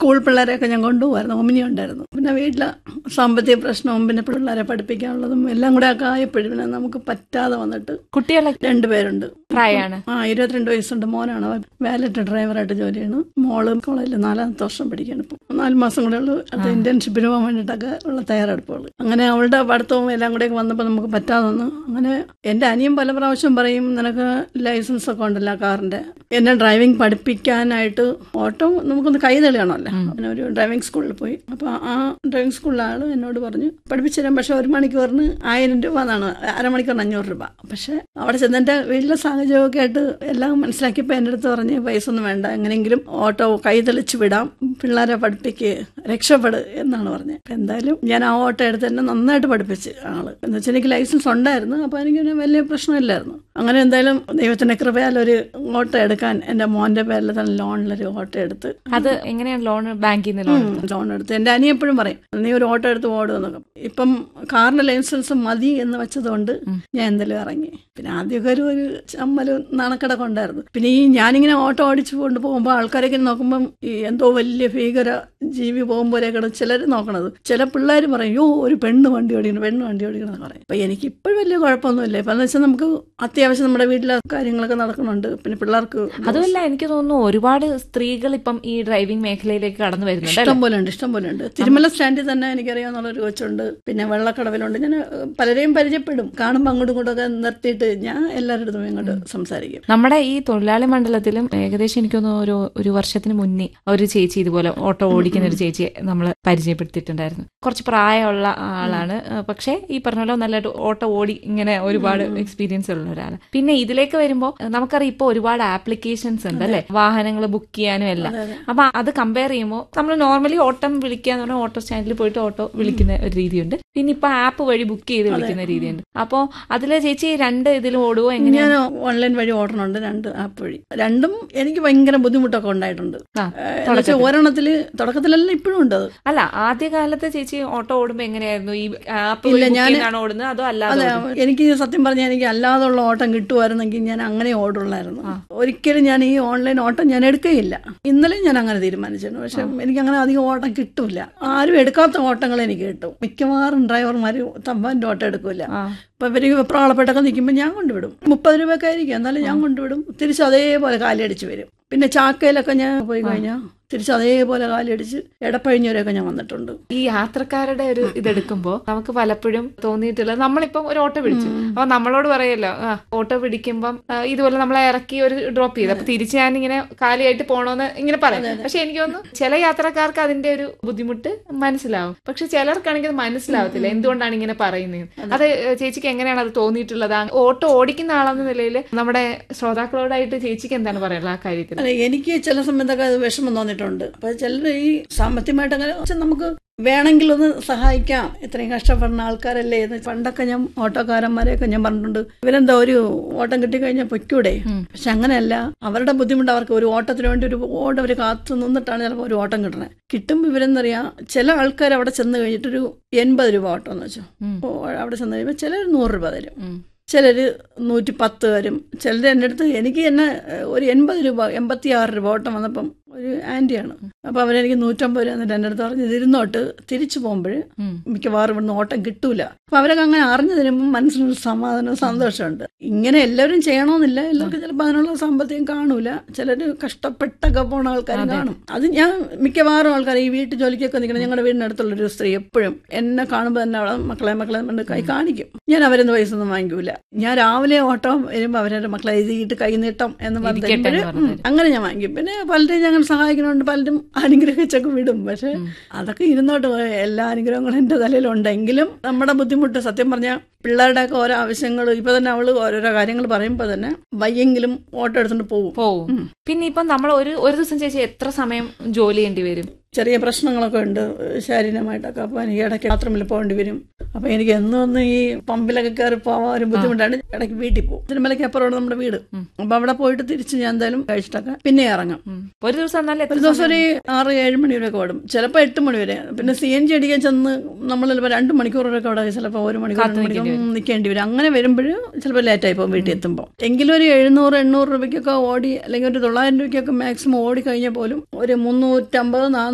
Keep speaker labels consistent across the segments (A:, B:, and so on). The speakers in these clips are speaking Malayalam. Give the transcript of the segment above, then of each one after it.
A: സ്കൂൾ പിള്ളേരെയൊക്കെ ഞാൻ കൊണ്ടുപോകായിരുന്നു ഒമിനി ഉണ്ടായിരുന്നു പിന്നെ വീട്ടിലെ സാമ്പത്തിക പ്രശ്നവും പിന്നെ പിള്ളേരെ പഠിപ്പിക്കാനുള്ളതും എല്ലാം കൂടെ ഒക്കെ ആയപ്പോഴും പിന്നെ നമുക്ക് പറ്റാതെ വന്നിട്ട്
B: കുട്ടികളെ
A: രണ്ടുപേരുണ്ട്
B: പ്രായമാണ്
A: ആ ഇരുപത്തിരണ്ട് വയസ്സുണ്ട് മോനാണ് അവൻ വാലറ്റ് ഡ്രൈവറായിട്ട് ജോലി ചെയ്യണം മോള് കോളേജിൽ നാലാമത്തെ വർഷം പഠിക്കുകയാണ് ഇപ്പം നാല് മാസം കൂടെ ഉള്ളൂ അത് ഇന്റേൺഷിപ്പിന് പോകാൻ വേണ്ടിയിട്ടൊക്കെ ഉള്ള തയ്യാറെടുപ്പുകൾ അങ്ങനെ അവളുടെ പഠിത്തവും എല്ലാം കൂടെ വന്നപ്പോൾ നമുക്ക് പറ്റാതെ വന്നു അങ്ങനെ എൻ്റെ അനിയൻ പല പ്രാവശ്യം പറയും നിനക്ക് ലൈസൻസ് ഒക്കെ ഉണ്ടല്ലോ കാറിന്റെ എന്നെ ഡ്രൈവിംഗ് പഠിപ്പിക്കാനായിട്ട് ഓട്ടോ നമുക്കൊന്ന് കൈ തെളിയണമല്ലോ അങ്ങനെ ഒരു ഡ്രൈവിംഗ് സ്കൂളിൽ പോയി അപ്പോൾ ആ ഡ്രൈവിംഗ് സ്കൂളിലെ ആൾ എന്നോട് പറഞ്ഞു പഠിപ്പിച്ചു തരാം പക്ഷെ ഒരു മണിക്കൂറിന് ആയിരം രൂപ എന്നാണ് അരമണിക്കൂറിന് അഞ്ഞൂറ് രൂപ പക്ഷെ അവിടെ ചെന്നിട്ട് വീട്ടിലെ സാഹചര്യമൊക്കെ ആയിട്ട് എല്ലാം മനസ്സിലാക്കിയപ്പോൾ എൻ്റെ അടുത്ത് പറഞ്ഞ് പൈസ ഒന്നും വേണ്ട എങ്ങനെയെങ്കിലും ഓട്ടോ കൈ തെളിച്ച് വിടാം പിള്ളേരെ പഠിപ്പിക്ക് രക്ഷപ്പെട് എന്നാണ് പറഞ്ഞത് അപ്പം എന്തായാലും ഞാൻ ആ ഓട്ടോ എടുത്ത് എന്നെ നന്നായിട്ട് പഠിപ്പിച്ച് ആള് എന്ന് വെച്ചാൽ എനിക്ക് ലൈസൻസ് ഉണ്ടായിരുന്നു അപ്പോൾ എനിക്ക് പിന്നെ വലിയ പ്രശ്നമില്ലായിരുന്നു അങ്ങനെ എന്തായാലും ദൈവത്തിന്റെ കൃപയാൽ ഒരു ഓട്ടോ എടുക്കാൻ എൻ്റെ മോൻ്റെ പേരിൽ തന്നെ ലോണിലൊരു ഓട്ടോ എടുത്ത്
B: അത് എങ്ങനെയാണ് ലോൺ ബാങ്കിൽ നിന്ന് ലോൺ
A: ലോൺ എടുത്ത് എൻ്റെ അനി എപ്പോഴും പറയും നീ ഒരു ഓട്ടോ എടുത്ത് ഓടുമെന്നൊക്കെ ഇപ്പം കാറിന്റെ ലൈസൻസ് മതി എന്ന് വെച്ചതുകൊണ്ട് ഞാൻ എന്തെങ്കിലും ഇറങ്ങി പിന്നെ ആദ്യമൊക്കെ ഒരു ഒരു ചമ്മലും നാണക്കടക്കം ഉണ്ടായിരുന്നു പിന്നെ ഈ ഞാനിങ്ങനെ ഓട്ടോ ഓടിച്ചു കൊണ്ട് പോകുമ്പോൾ ആൾക്കാരൊക്കെ നോക്കുമ്പം ഈ എന്തോ വലിയ ഭീകര ജീവി പോകുമ്പോഴേക്കാണ് ചിലർ നോക്കണത് ചില പിള്ളേർ പറയും യോ ഒരു പെണ്ണ് വണ്ടി ഓടിക്കണം പെണ്ണ് വണ്ടി ഓടിക്കണം എന്ന് പറയും അപ്പൊ എനിക്ക് ഇപ്പോഴും വലിയ കുഴപ്പമൊന്നുമില്ല ഇപ്പം എന്ന് വെച്ചാൽ നമുക്ക് അത്യാവശ്യം നമ്മുടെ വീട്ടിലെ കാര്യങ്ങളൊക്കെ നടക്കുന്നുണ്ട് പിന്നെ പിള്ളേർക്ക്
B: അതുമല്ല എനിക്ക് തോന്നുന്നു ഒരുപാട് സ്ത്രീകൾ ഇപ്പം ഈ ഡ്രൈവിംഗ് മേഖലയിലേക്ക് കടന്നു വരുന്നുണ്ട്
A: ഇഷ്ടം പോലെ ഉണ്ട് ഇഷ്ടം പോലെ ഉണ്ട് തിരുമല സ്റ്റാൻഡിൽ തന്നെ എനിക്കറിയാവുന്ന ഒരു കൊച്ചുണ്ട് പിന്നെ വെള്ളക്കടവിലുണ്ട് ഞാൻ ഏഹ്, പലരെയും പരിചയപ്പെടും കാണുമ്പോൾ അങ്ങോട്ടും ഇങ്ങോട്ടൊക്കെ നിർത്തിയിട്ട് ഞാൻ എല്ലാവരുടെ അടുത്തും ഇങ്ങോട്ട് സംസാരിക്കും
B: നമ്മുടെ ഈ തൊഴിലാളി മണ്ഡലത്തിലും ഏകദേശം എനിക്ക് തോന്നുന്നു ഒരു ഒരു വർഷത്തിന് മുന്നേ ഒരു ചേച്ചി ഇതുപോലെ ഓട്ടോ ഓടിക്കുന്ന ഒരു ചേച്ചിയെ നമ്മൾ പരിചയപ്പെടുത്തിയിട്ടുണ്ടായിരുന്നു കുറച്ച് പ്രായമുള്ള ആളാണ് ആ, പക്ഷേ ഈ പറഞ്ഞ പോലെ നല്ലതായിട്ട് ഓട്ടോ ഓടി ഇങ്ങനെ ഒരുപാട് എക്സ്പീരിയൻസ് ഉള്ള ഒരാൾ പിന്നെ ഇതിലേക്ക് വരുമ്പോൾ നമുക്കറിയാം ഇപ്പോൾ ഒരുപാട് ആപ്ലിക്കേഷൻസ് ഉണ്ട് അല്ലെ വാഹനങ്ങൾ ബുക്ക് ചെയ്യാനും എല്ലാം അപ്പൊ അത് കമ്പയർ ചെയ്യുമ്പോൾ നമ്മൾ നോർമലി ഓട്ടം വിളിക്കുക എന്ന് പറഞ്ഞാൽ ഓട്ടോ സ്റ്റാൻഡിൽ പോയിട്ട് ഓട്ടോ വിളിക്കുന്ന ഒരു രീതിയുണ്ട് പിന്നെ ഇപ്പൊ ആപ്പ് വഴി ബുക്ക് ചെയ്ത് വിളിക്കുന്ന രീതിയുണ്ട് അപ്പോ അതിലെ ചേച്ചി രണ്ട് ഇതിലും ഓടുവോ എങ്ങനെയാ
A: ഞാൻ ഓൺലൈൻ വഴി ഓടണുണ്ട് രണ്ട് ആപ്പ് വഴി രണ്ടും എനിക്ക് ഭയങ്കര ബുദ്ധിമുട്ടൊക്കെ ഉണ്ടായിട്ടുണ്ട്
B: ആ,
A: ഏഹ്, എന്ന് വെച്ചാൽ ഒരെണ്ണത്തില് തുടക്കത്തിലെല്ലാം ഇപ്പോഴും ഉണ്ട് അത്
B: അല്ല ആദ്യകാലത്തെ ചേച്ചി ഓട്ടോ ഓടുമ്പോ എങ്ങനെയായിരുന്നു ഈ ആപ്പ്
A: ഇല്ല,
B: വഴി
A: ഞാന്
B: ആണോ ഓടുന്നത് അതോ അല്ലാതെ
A: അതെ
B: ഓടുന്നോ?
A: എനിക്ക് സത്യം പറഞ്ഞാൽ എനിക്ക് അല്ലാതുള്ള ഓട്ടം കിട്ടുമായിരുന്നെങ്കിൽ ഞാൻ അങ്ങനെ ഓടുള്ളായിരുന്നു ഒരിക്കലും ഞാൻ ഈ ഓൺലൈൻ ഓട്ടം ഞാൻ എടുക്കുകയില്ല ഇന്നലെ ഞാൻ അങ്ങനെ തീരുമാനിച്ചിരുന്നു പക്ഷെ എനിക്ക് അങ്ങനെ അധികം ഓട്ടം കിട്ടൂല ആരും എടുക്കാത്ത ഓട്ടങ്ങൾ എനിക്ക് കിട്ടും മിക്കവാറും ഡ്രൈവർമാർ തമ്പാൻ്റെ ഓട്ടം എടുക്കൂല
B: ആ.
A: അപ്പൊ ഇവര് വെപ്രാളപ്പെട്ടൊക്കെ നിൽക്കുമ്പോൾ ഞാൻ കൊണ്ടുവിടും മുപ്പത് രൂപയൊക്കെ ആയിരിക്കും എന്നാലും ഞാൻ കൊണ്ടുവിടും തിരിച്ച് അതേപോലെ കാലടിച്ച് വരും പിന്നെ ചാക്കയിലൊക്കെ ഞാൻ പോയി കഴിഞ്ഞാൽ തിരിച്ച് അതേപോലെ കാലടിച്ച് എടപ്പഴിഞ്ഞവരെയൊക്കെ ഞാൻ വന്നിട്ടുണ്ട്
B: ഈ യാത്രക്കാരുടെ ഒരു ഇതെടുക്കുമ്പോ നമുക്ക് പലപ്പോഴും തോന്നിയിട്ടുള്ളത് നമ്മളിപ്പം ഒരു ഓട്ടോ പിടിച്ചു അപ്പൊ നമ്മളോട് പറയല്ലോ ആ ഓട്ടോ പിടിക്കുമ്പം ആ, ഇതുപോലെ നമ്മളെ ഇറക്കി ഒരു ഡ്രോപ്പ് ചെയ്ത് അപ്പൊ തിരിച്ച് ഞാൻ ഇങ്ങനെ കാലിയായിട്ട് പോണോന്ന് ഇങ്ങനെ പറയാം പക്ഷെ എനിക്ക് തോന്നുന്നു ചില യാത്രക്കാർക്ക് അതിന്റെ ഒരു ബുദ്ധിമുട്ട് മനസ്സിലാവും പക്ഷെ ചിലർക്കാണെങ്കിൽ അത് മനസ്സിലാവത്തില്ല എന്തുകൊണ്ടാണ് ഇങ്ങനെ പറയുന്നത് അത് ചേച്ചിക്ക് എങ്ങനെയാണ് അത് തോന്നിയിട്ടുള്ളത് ആ ഓട്ടോ ഓടിക്കുന്ന ആളെന്ന നിലയിൽ നമ്മുടെ ശ്രോതാക്കളോടായിട്ട് ചേച്ചിക്ക് എന്താണ് പറയാനുള്ളത് ആ കാര്യത്തിൽ
A: അല്ല എനിക്ക് ചില സമയത്തൊക്കെ അത് വിഷമം തോന്നിയിട്ടുണ്ട് അപ്പൊ ചിലർ ഈ സാമ്പത്തികമായിട്ട് അങ്ങനെ പക്ഷെ നമുക്ക് വേണമെങ്കിൽ ഒന്ന് സഹായിക്കാം ഇത്രയും കഷ്ടപ്പെടുന്ന ആൾക്കാരല്ലേ എന്ന് പണ്ടൊക്കെ ഞാൻ ഓട്ടോക്കാരന്മാരെയൊക്കെ ഞാൻ പറഞ്ഞിട്ടുണ്ട് ഇവരെന്താ ഒരു ഓട്ടം കിട്ടിക്കഴിഞ്ഞാൽ പൊയ്ക്കൂടെ പക്ഷെ അങ്ങനെയല്ല അവരുടെ ബുദ്ധിമുട്ട് അവർക്ക് ഒരു ഓട്ടത്തിന് വേണ്ടി ഒരു ഓട്ടം അവർ കാത്തു നിന്നിട്ടാണ് ചിലപ്പോൾ ഒരു ഓട്ടം കിട്ടണത് കിട്ടുമ്പോൾ ഇവരെന്തറിയാം ചില ആൾക്കാർ അവിടെ ചെന്ന് കഴിഞ്ഞിട്ടൊരു എൺപത് രൂപ ഓട്ടം എന്ന് വെച്ചോ ഓ, അവിടെ ചെന്ന് കഴിയുമ്പോൾ ചിലർ നൂറ് രൂപ തരും ചിലർ നൂറ്റി പത്ത് വരും ചിലർ എൻ്റെ അടുത്ത് എനിക്ക് തന്നെ ഏഹ്, ഒരു എൺപത് രൂപ എൺപത്തി ആറ് രൂപ ഓട്ടം വന്നപ്പം ഒരു ആൻറ്റിയാണ് അപ്പോൾ അവരെനിക്ക് നൂറ്റമ്പത് രൂപ എന്നിട്ട് എൻ്റെ അടുത്ത് പറഞ്ഞ് ഇതിരുന്നോട്ട് തിരിച്ചു പോകുമ്പോൾ മിക്കവാറും ഇവിടുന്ന് ഓട്ടം കിട്ടൂല അപ്പോൾ അവരൊക്കെ അങ്ങനെ അറിഞ്ഞു തരുമ്പോൾ മനസ്സിനൊരു സമാധാനവും സന്തോഷമുണ്ട് ഇങ്ങനെ എല്ലാവരും ചെയ്യണമെന്നില്ല എല്ലാവർക്കും ചിലപ്പോൾ അതിനുള്ള സാമ്പത്തികം കാണൂല ചിലർ കഷ്ടപ്പെട്ടൊക്കെ പോണ ആൾക്കാരും കാണും അത് ഞാൻ മിക്കവാറും ആൾക്കാർ ഈ വീട്ടു ജോലിക്കൊക്കെ നിൽക്കണം ഞങ്ങളുടെ വീടിനടുത്തുള്ളൊരു സ്ത്രീ എപ്പോഴും എന്നെ കാണുമ്പോൾ തന്നെ അവളെ മക്കളെ മക്കളെ കൊണ്ട് കൈ കാണിക്കും ഞാൻ അവരൊന്നും പൈസ ഒന്നും വാങ്ങിക്കൂല ഞാൻ രാവിലെ ഓട്ടം വരുമ്പോൾ അവരുടെ മക്കളെ എഴുതിയിട്ട് കൈ നീട്ടം എന്ന്
B: ഇരിക്കട്ടെ എന്ന്
A: പറഞ്ഞിട്ട്
B: പറഞ്ഞ്
A: അങ്ങനെ ഞാൻ വാങ്ങിക്കും പിന്നെ പലരെയും ഞങ്ങൾ സഹായിക്കുന്നുണ്ട് പലരും അനുഗ്രഹിച്ചൊക്കെ വിടും പക്ഷെ അതൊക്കെ ഇരുന്നോട്ട് പോയി. എല്ലാ അനുഗ്രഹങ്ങളും എൻ്റെ തലയിലുണ്ടെങ്കിലും നമ്മുടെ ബുദ്ധിമുട്ട് സത്യം പറഞ്ഞാൽ പിള്ളേരുടെയൊക്കെ ഓരോ ആവശ്യങ്ങൾ ഇപ്പൊ തന്നെ അവള് ഓരോരോ കാര്യങ്ങൾ പറയുമ്പോൾ തന്നെ വയ്യെങ്കിലും ഓട്ടോ എടുത്തുകൊണ്ട് പോകും
B: പോവും പിന്നെ ഇപ്പം നമ്മൾ ഒരു ഒരു ദിവസം ചേച്ചി എത്ര സമയം ജോലി ചെയ്യേണ്ടി വരും
A: ചെറിയ പ്രശ്നങ്ങളൊക്കെ ഉണ്ട് ശാരീരികമായിട്ടൊക്കെ അപ്പോൾ എനിക്ക് ഇടയ്ക്ക് ബാത്റൂമിൽ പോകേണ്ടി വരും അപ്പോൾ എനിക്ക് എന്നും ഒന്ന് ഈ പമ്പിലൊക്കെ കയറി പോകാൻ ഒരു ബുദ്ധിമുട്ടാണ് ഇടയ്ക്ക് വീട്ടിൽ പോകും തിരുമലയ്ക്ക് അപ്പുറമാണ് നമ്മുടെ വീട് അപ്പോൾ അവിടെ പോയിട്ട് തിരിച്ച് ഞാൻ എന്തായാലും കഴിച്ചിട്ടൊക്കെ പിന്നെ ഇറങ്ങാം
B: ഉം. ഒരു ദിവസം എന്നാലും എത്ര
A: ഒരു ദിവസം ഒരു ആറ് ഏഴ് മണി വരെയൊക്കെ ഓടും ചിലപ്പോൾ എട്ട് മണി വരെ പിന്നെ സി എൻ ജി അടിക്കാൻ ചെന്ന് നമ്മൾ ചിലപ്പോൾ രണ്ട് മണിക്കൂറൊക്കെ അവിടെ ചിലപ്പോൾ ഒരു മണിക്കൂർ രണ്ട് മണിക്കൂർ നിൽക്കേണ്ടി വരും അങ്ങനെ വരുമ്പോൾ ചിലപ്പോൾ ലേറ്റായി പോകും വീട്ടിൽ എത്തുമ്പോൾ എങ്കിലും ഒരു എഴുന്നൂറ് എണ്ണൂറ് രൂപയ്ക്കൊക്കെ ഓടി അല്ലെങ്കിൽ ഒരു തൊള്ളായിരം രൂപയ്ക്കൊക്കെ മാക്സിമം ഓടി കഴിഞ്ഞാൽ പോലും ഒരു മുന്നൂറ്റമ്പത് നാനൂറ്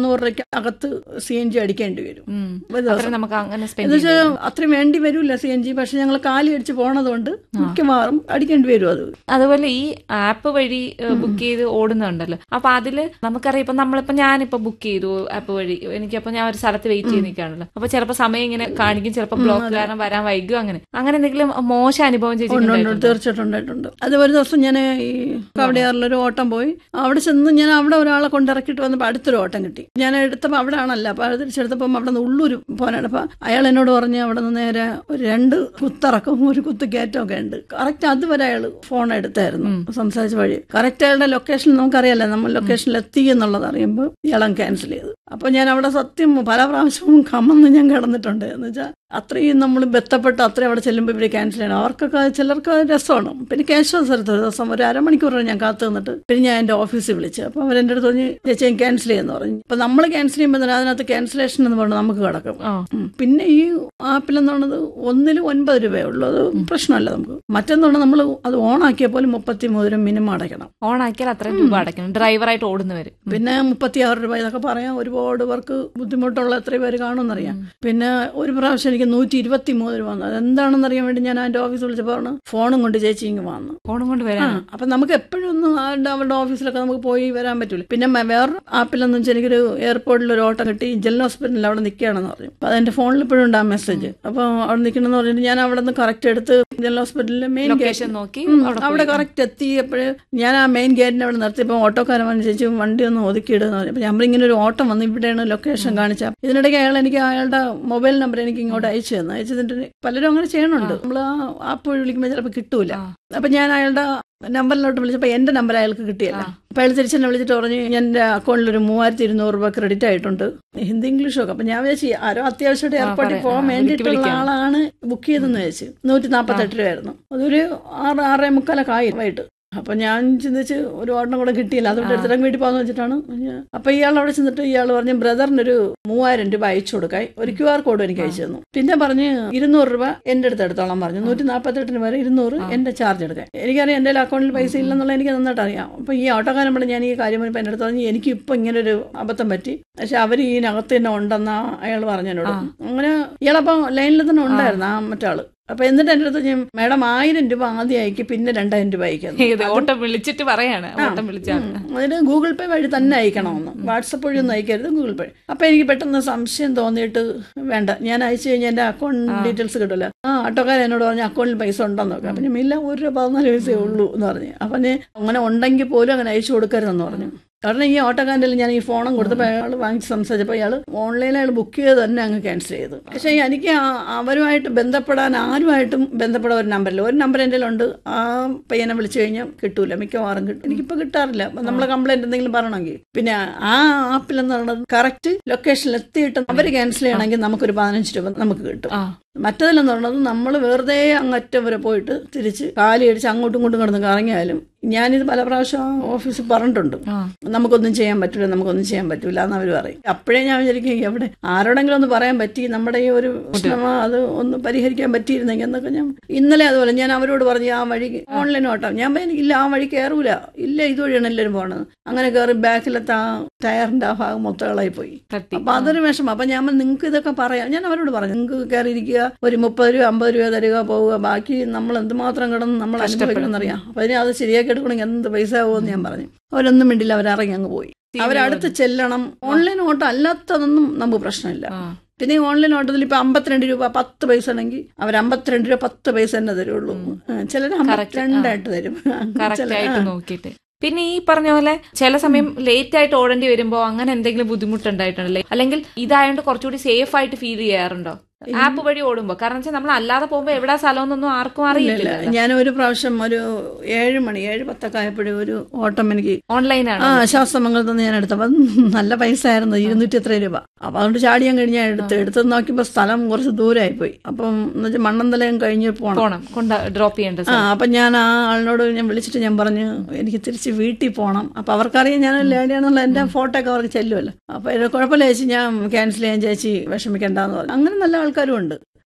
A: മുന്നൂറ് രൂപയ്ക്ക് അകത്ത് സി എൻ ജി അടിക്കേണ്ടി വരും
B: ഉം.
A: ഒരു ദിവസം.
B: അത്രയും നമുക്ക് അങ്ങനെ
A: എന്ന്
B: സ്പെൻഡ്
A: വെച്ചാൽ അത്രയും വേണ്ടി വരില്ല സി എൻ ജി പക്ഷെ ഞങ്ങൾ കാലി അടിച്ച് പോണതുകൊണ്ട് മിക്കവാറും അടിക്കേണ്ടി വരും അത്
B: അതുപോലെ ഈ ആപ്പ് വഴി ബുക്ക് ചെയ്ത് ഓടുന്നുണ്ടല്ലോ അപ്പൊ അതില് നമുക്കറിയാം ഇപ്പൊ നമ്മളിപ്പോ ഞാനിപ്പോ ബുക്ക് ചെയ്തു ആപ്പ് വഴി എനിക്കപ്പോ ഞാൻ ഒരു സ്ഥലത്ത് വെയിറ്റ് ചെയ്ത് നിൽക്കാണല്ലോ അപ്പൊ ചിലപ്പോ സമയം ഇങ്ങനെ കാണിക്കും ചിലപ്പോ ബ്ലോക്ക് കാരണം വരാൻ വൈകും അങ്ങനെ അങ്ങനെ എന്തെങ്കിലും മോശം അനുഭവം ചേച്ചി
A: ഉണ്ട് ഉണ്ട് തീർച്ചയായിട്ടും ഉണ്ടായിട്ടുണ്ട് അത് ഒരു ദിവസം ഞാൻ ഈ കവടിയാറിലൊരു ഓട്ടം പോയി അവിടെ ചെന്ന് ഞാൻ അവിടെ ഒരാളെ കൊണ്ടിറക്കിയിട്ട് വന്നപ്പോൾ അടുത്തൊരു ഓട്ടം കിട്ടി ഞാൻ എടുത്തപ്പോൾ അവിടെ ആണല്ലോ അപ്പോൾ അത് തിരിച്ചെടുത്തപ്പം അവിടെ നിന്ന് ഉള്ളൂർ പോകാനാണ് അപ്പം അയാൾ എന്നോട് പറഞ്ഞ് അവിടെ നിന്ന് നേരെ ഒരു രണ്ട് കുത്തിറക്കും ഒരു കുത്ത് കയറ്റം ഒക്കെ ഉണ്ട് കറക്റ്റ് അതുവരെ അയാൾ ഫോൺ എടുത്തായിരുന്നു സംസാരിച്ച വഴി കറക്റ്റ് അയാളുടെ ലൊക്കേഷൻ നമുക്കറിയാലോ നമ്മൾ ലൊക്കേഷനിൽ എത്തി എന്നുള്ളത് അറിയുമ്പോൾ ഇയാളെ ക്യാൻസൽ ചെയ്തു അപ്പോൾ ഞാൻ അവിടെ സത്യം പല പ്രാവശ്യവും കമന്ന് ഞാൻ കിടന്നിട്ടുണ്ട് എന്ന് വെച്ചാൽ അത്രയും നമ്മൾ ബന്ധപ്പെട്ട് അത്രയും അവിടെ ചെല്ലുമ്പോൾ ഇവർ ക്യാൻസൽ ചെയ്യണം അവർക്കൊക്കെ ചിലർക്ക് അത് രസമാണ് പിന്നെ കേശവ സ്ഥലത്ത് ഒരു ദിവസം ഒരു അരമണിക്കൂർ ഞാൻ കാത്തു നിന്നിട്ട് പിന്നെ ഞാൻ എൻ്റെ ഓഫീസിൽ വിളിച്ചു അപ്പോൾ അവരെൻ്റെ അടുത്ത് പറഞ്ഞ് ചേച്ചി ഞാൻ ക്യാൻസൽ ചെയ്യുമെന്ന് പറഞ്ഞു അപ്പോൾ നമ്മൾ ക്യാൻസൽ ചെയ്യുമ്പോൾ തന്നെ അതിനകത്ത് ക്യാൻസലേഷൻ എന്ന് പറഞ്ഞാൽ നമുക്ക് കിടക്കും
B: ആ.
A: ഉം. പിന്നെ ഈ ആപ്പിലെന്ന് പറയുന്നത് ഒന്നിൽ ഒൻപത് രൂപയേ ഉള്ളൂ അത് പ്രശ്നമല്ല നമുക്ക് മറ്റൊന്നുകൊണ്ട് നമ്മൾ അത് ഓണാക്കിയ പോലും മുപ്പത്തി മൂന്ന് രൂപ മിനിമം അടയ്ക്കണം
B: ഓൺ ആക്കിയാൽ അത്രയും രൂപ അടയ്ക്കണം ഡ്രൈവറായിട്ട് ഓടുന്നവര്
A: പിന്നെ മുപ്പത്തിയാറ് രൂപ ഇതൊക്കെ പറയാം ഒരുപാട് പേർക്ക് ബുദ്ധിമുട്ടുള്ള എത്ര പേര് കാണുമെന്നറിയാം പിന്നെ ഒരു പ്രാവശ്യം എനിക്ക് നൂറ്റി ഇരുപത്തി മൂന്ന് രൂപ വന്നു അതെന്താണെന്ന് അറിയാൻ വേണ്ടി ഞാൻ എൻ്റെ ഓഫീസിൽ വിളിച്ചപ്പോൾ പറഞ്ഞു ഫോണും കൊണ്ട് ചേച്ചി ഇങ്ങ് വന്നു
B: ഫോണും കൊണ്ട്
A: ആ
B: വരാൻ
A: അപ്പൊ നമുക്ക് എപ്പോഴും ഒന്നും ആരുടെ അവരുടെ ഓഫീസിലൊക്കെ നമുക്ക് പോയി വരാൻ പറ്റൂല പിന്നെ മ- വേറൊരു ആപ്പിലെന്ന് വെച്ചാൽ എനിക്കൊരു എയർപോർട്ടിൽ ഒരു ഓട്ടം കിട്ടി ജനറൽ ഹോസ്പിറ്റലിൽ അവിടെ നിൽക്കുകയാണെന്ന് പറഞ്ഞു അപ്പൊ അതെന്റെ ഫോണിൽ ഇപ്പോഴും ഉണ്ട് ആ മെസ്സേജ് അപ്പൊ അവിടെ നിൽക്കണമെന്ന് പറഞ്ഞിട്ട് ഞാൻ അവിടെ നിന്ന് കറക്റ്റ് എടുത്ത് ജനറൽ ഹോസ്പിറ്റലിലെ മെയിൻ
B: ലൊക്കേഷൻ നോക്കി അവിടെ
A: അവിടെ കറക്റ്റ് എത്തിയപ്പോഴ് ഞാൻ ആ മെയിൻ ഗേറ്റിന്റെ അവിടെ നിർത്തിയപ്പോൾ ഓട്ടോക്കാരൻ വന്ന് ചേച്ചി വണ്ടി ഒന്ന് ഒതുക്കിയിടുന്നു പറഞ്ഞു അപ്പൊ ഞാൻ ഇങ്ങനെ ഒരു ഓട്ടം വന്ന് ഇവിടെയാണ് ലൊക്കേഷൻ കാണിച്ചത് ഇതിനിടയ്ക്ക് അയാൾ എനിക്ക് അയാളുടെ മൊബൈൽ നമ്പർ എനിക്ക് ഇങ്ങോട്ട് അയച്ചു തന്നു അയച്ചു തന്നിട്ട് പലരും അങ്ങനെ ചെയ്യണുണ്ട് നമ്മൾ ആ ആപ്പ് വഴി വിളിക്കുമ്പോൾ ചിലപ്പോൾ കിട്ടൂല
B: ആ.
A: അപ്പൊ ഞാൻ അയാളുടെ നമ്പറിലോട്ട് വിളിച്ചപ്പോൾ എന്റെ നമ്പർ അയാൾക്ക് കിട്ടിയല്ല അപ്പൊ അയാൾ തിരിച്ചെന്നെ വിളിച്ചിട്ട് പറഞ്ഞു എന്റെ അക്കൗണ്ടിൽ ഒരു മൂവായിരത്തി ഇരുന്നൂറ് രൂപ ക്രെഡിറ്റ് ആയിട്ടുണ്ട് ഹിന്ദി ഇംഗ്ലീഷും ഒക്കെ അപ്പൊ ഞാൻ വിചാരിച്ചു ആരോ അത്യാവശ്യമായിട്ട് എയർപോർട്ടിൽ
B: പറയാം.
A: പോകാൻ
B: ആ,
A: വേണ്ടിയിട്ടുള്ള
B: വിളിക്കാം.
A: ആളാണ് ബുക്ക് ചെയ്തെന്ന് വെച്ച് നൂറ്റി നാൽപ്പത്തെട്ട് രൂപയായിരുന്നു അതൊരു ആറ് ആറേ മുക്കാലൊക്കെ ആയി വൈകിട്ട് അപ്പൊ ഞാൻ ചിന്തിച്ച് ഒരു ഓട്ടം കൂടെ കിട്ടിയില്ല അതുകൊണ്ട് എടുത്തിട്ട് വീട്ടിൽ പോകാന്ന് വെച്ചിട്ടാണ് ഞാൻ- അപ്പൊ ഇയാൾ അവിടെ ചെന്നിട്ട് ഇയാൾ പറഞ്ഞു ബ്രദറിനൊരു മൂവായിരം രൂപ അയച്ചു കൊടുക്കായി ഒരു ക്യു ആർ കോഡ് എനിക്ക് അയച്ചു തന്നു പിന്നെ പറഞ്ഞ് ഇരുന്നൂറ് രൂപ എന്റെ അടുത്ത് എടുത്തോളാം പറഞ്ഞു നൂറ്റി നാൽപ്പത്തെട്ടിന് വരെ ഇരുന്നൂറ് എന്റെ ചാർജ് എടുക്കാൻ എനിക്കറിയാം എന്റെ അക്കൗണ്ടിൽ പൈസ ഇല്ലെന്നുള്ള എനിക്ക് നന്നായിട്ട് അറിയാം അപ്പൊ ഈ ഓട്ടോക്കാരൻ പറഞ്ഞ് ഞാൻ ഈ കാര്യം പറഞ്ഞപ്പോൾ എന്റെ അടുത്ത് പറഞ്ഞു എനിക്ക് ഇപ്പൊ ഇങ്ങനെ ഒരു അബദ്ധം പറ്റി പക്ഷെ അവർ ഇതിനകത്ത് തന്നെ ഉണ്ടെന്നാ അയാൾ പറഞ്ഞു എന്നോട് അങ്ങനെ ഇയാളപ്പോ ലൈനിൽ തന്നെ ഉണ്ടായിരുന്നു ആ മറ്റാള് അപ്പൊ എന്നിട്ട് എന്റെ അടുത്ത് ഞാൻ മാഡം ആയിരം രൂപ ആദ്യം അയക്കി പിന്നെ രണ്ടായിരം രൂപ അയക്കുന്നു
B: ഏത് ഓട്ടം വിളിച്ചിട്ട് പറയാണ് ഓട്ടം വിളിച്ചാണ്
A: അതിന് ഗൂഗിൾ പേ വഴി തന്നെ അയക്കണമെന്ന് വാട്സപ്പ് വഴി ഒന്നും അയക്കരുത് ഗൂഗിൾ പേ അപ്പൊ എനിക്ക് പെട്ടെന്ന് സംശയം തോന്നിയിട്ട് വേണ്ട ഞാൻ അയച്ചു കഴിഞ്ഞാൽ എന്റെ അക്കൗണ്ട് ഡീറ്റെയിൽസ് കിട്ടില്ല ആ ഓട്ടോക്കാരൻ എന്നോട് പറഞ്ഞു അക്കൗണ്ടിൽ പൈസ ഉണ്ടെന്ന് നോക്കാം അപ്പൊ ഞാൻ ഇല്ല ഒരു രൂപ പതിനാല് പൈസയേ ഉള്ളൂ എന്ന് പറഞ്ഞു അപ്പൊ ഞാൻ അങ്ങനെ ഉണ്ടെങ്കിൽ പോലും അങ്ങനെ അയച്ചു കൊടുക്കരുതെന്ന് പറഞ്ഞു കാരണം ഈ ഓട്ടോക്കാരൻ്റെ ഞാൻ ഈ ഫോണും കൊടുത്തപ്പോൾ അയാൾ വാങ്ങിച്ച് സംസാരിച്ചപ്പോൾ അയാൾ ഓൺലൈനിൽ അയാൾ ബുക്ക് ചെയ്ത് തന്നെ അങ്ങ് ക്യാൻസൽ ചെയ്തു പക്ഷേ എനിക്ക് ആ- അവരുമായിട്ട് ബന്ധപ്പെടാൻ ആരുമായിട്ടും ബന്ധപ്പെടാൻ ഒരു നമ്പറില്ല ഒരു നമ്പർ എൻ്റെ ഉണ്ട് ആ പയ്യനെ വിളിച്ചു കഴിഞ്ഞാൽ കിട്ടൂല മിക്കവാറും കിട്ടും എനിക്കിപ്പോൾ കിട്ടാറില്ല അപ്പം നമ്മൾ കംപ്ലൈൻറ്റ് എന്തെങ്കിലും പറയണമെങ്കിൽ പിന്നെ ആ ആപ്പിൽ എന്ന് പറയുന്നത് കറക്റ്റ് ലൊക്കേഷനിൽ എത്തിയിട്ട് അവർ ക്യാൻസൽ ചെയ്യണമെങ്കിൽ നമുക്കൊരു പതിനഞ്ച് രൂപ നമുക്ക് കിട്ടും
B: ആ
A: മറ്റതിലെന്ന് പറയുന്നത് നമ്മൾ വെറുതെ അങ്ങറ്റം വരെ പോയിട്ട് തിരിച്ച് കാലി അടിച്ച് അങ്ങോട്ടും ഇങ്ങോട്ടും കിടന്ന് കറങ്ങിയാലും ഞാനിത് പല പ്രാവശ്യം ഓഫീസിൽ പറഞ്ഞിട്ടുണ്ട്
B: ആ
A: നമുക്കൊന്നും ചെയ്യാൻ പറ്റില്ല നമുക്കൊന്നും ചെയ്യാൻ പറ്റില്ല എന്ന് അവർ പറയും അപ്പോഴേ ഞാൻ വിചാരിക്കും എവിടെ ആരോടെങ്കിലും ഒന്ന് പറയാൻ പറ്റി നമ്മുടെ ഈ ഒരു പ്രശ്നം അത് ഒന്ന് പരിഹരിക്കാൻ പറ്റിയിരുന്നെങ്കിൽ എന്നൊക്കെ ഞാൻ ഇന്നലെ അതുപോലെ ഞാൻ അവരോട് പറഞ്ഞു ആ വഴി ഓൺലൈൻ ഓട്ടം ഞാൻ പറഞ്ഞു, ഇല്ല ആ വഴി കയറൂല ഇല്ല ഇതുവഴിയാണ് എല്ലാവരും പോണത് അങ്ങനെ കയറി ബാക്കിലത്തെ ആ ടയറിന്റെ ആ ഭാഗം മൊത്തകളായി പോയി
B: തട്ടി
A: അപ്പൊ അതൊരു വിഷമം അപ്പൊ ഞാൻ നിങ്ങൾക്ക് ഇതൊക്കെ പറയാം ഞാൻ അവരോട് പറഞ്ഞു നിങ്ങൾക്ക് കയറിയിരിക്കുക ഒരു മുപ്പത് രൂപ അമ്പത് രൂപ തരിക പോവുക ബാക്കി നമ്മൾ എന്തുമാത്രം കിടന്ന് നമ്മൾ അനുഭവിക്കണമെന്നറിയാം അപ്പൊ അതിനെ അത് ശരിയാക്കി എടുക്കണമെങ്കിൽ എന്ത് പൈസ ആവുമെന്ന് ഞാൻ പറഞ്ഞു അവരൊന്നും മിണ്ടില്ല അവരിറങ്ങി അങ്ങ് പോയി അവരടുത്ത് ചെല്ലണം ഓൺലൈൻ ഓട്ടം അല്ലാത്തതൊന്നും നമുക്ക് പ്രശ്നമില്ല
B: ആ
A: പിന്നെ ഈ ഓൺലൈൻ ഓട്ടത്തിൽ ഇപ്പൊ അമ്പത്തിരണ്ട് രൂപ പത്ത് പൈസ ആണെങ്കിൽ അവർ അമ്പത്തിരണ്ട് രൂപ പത്ത് പൈസ തന്നെ തരുള്ളൂ ചിലർ അമ്പത്തിരണ്ടായിട്ട് തരും
B: കറക്റ്റ്
A: ചില-
B: ആയിട്ട്
A: ആ.
B: നോക്കിയിട്ട് പിന്നെ ഈ പറഞ്ഞ പോലെ ചില സമയം ലേറ്റ് ആയിട്ട് ഓടേണ്ടി വരുമ്പോ അങ്ങനെ എന്തെങ്കിലും ബുദ്ധിമുട്ടുണ്ടായിട്ടുണ്ടല്ലേ അല്ലെങ്കിൽ ഇതായോണ്ട് കുറച്ചുകൂടി സേഫ് ആയിട്ട് ഫീൽ ചെയ്യാറുണ്ടോ ആപ്പ് വഴി ഓടുമ്പോ കാരണം വെച്ചാൽ നമ്മൾ അല്ലാതെ പോകുമ്പോ എവിടാ സ്ഥലമൊന്നും ആർക്കും അറിയില്ല
A: ഞാൻ ഒരു പ്രാവശ്യം ഒരു ഏഴ് മണി ഏഴ് പത്തൊക്കെ ആയപ്പോഴും ഒരു ഓട്ടം എനിക്ക്
B: ഓൺലൈനാണ്
A: ആ ശാസ്ത്രമംഗലത്ത് നിന്ന് ഞാൻ എടുത്തപ്പോൾ അത് നല്ല പൈസ ആയിരുന്നു ഇരുന്നൂറ്റി എത്ര രൂപ അപ്പൊ അതുകൊണ്ട് ചാടിയാൻ കഴിഞ്ഞ് ഞാൻ എടുത്ത് എടുത്ത് നോക്കിയപ്പോൾ സ്ഥലം കുറച്ച് ദൂരമായി പോയി അപ്പം എന്ന് വെച്ചാൽ മണ്ണന്തലയം കഴിഞ്ഞ് പോകണം
B: പോണം കൊണ്ട് ഡ്രോപ്പ് ചെയ്യേണ്ട
A: ആ അപ്പൊ ഞാൻ ആ ആളിനോട് ഞാൻ വിളിച്ചിട്ട് ഞാൻ പറഞ്ഞു എനിക്ക് തിരിച്ച് വീട്ടിൽ പോകണം അപ്പൊ അവർക്കറിയാം ഞാൻ ലേഡിയാണെന്നുള്ള എന്റെ ഫോട്ടോ ഒക്കെ അവർക്ക് ചെല്ലുമല്ലോ അപ്പൊ ഇത് കുഴപ്പമില്ല ചേച്ചി ഞാൻ ക്യാൻസൽ ചെയ്യാൻ ചേച്ചി വിഷമിക്കണ്ടെന്ന് പറഞ്ഞു അങ്ങനെ നല്ല ആൾക്കാരും ഉണ്ട്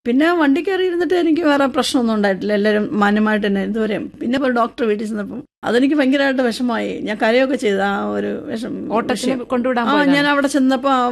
A: പിന്നെ വണ്ടി കയറി ഇരുന്നിട്ട് എനിക്ക് വേറെ പ്രശ്നമൊന്നും ഉണ്ടായിട്ടില്ല എല്ലാവരും മാന്യമായിട്ട് തന്നെ ഇതുവരെയും പിന്നെ ഇപ്പോൾ ഡോക്ടർ വീട്ടിൽ ചെന്നപ്പം അതെനിക്ക് ഭയങ്കരമായിട്ട് വിഷമമായി ഞാൻ കരയൊക്കെ ചെയ്തു ആ ഒരു വിഷം
B: ഓട്ടത്തിന്
A: വിഷയം.
B: കൊണ്ടുവിടാൻ
A: ആ
B: പോയതാണ്.
A: ഞാൻ അവിടെ ചെന്നപ്പോൾ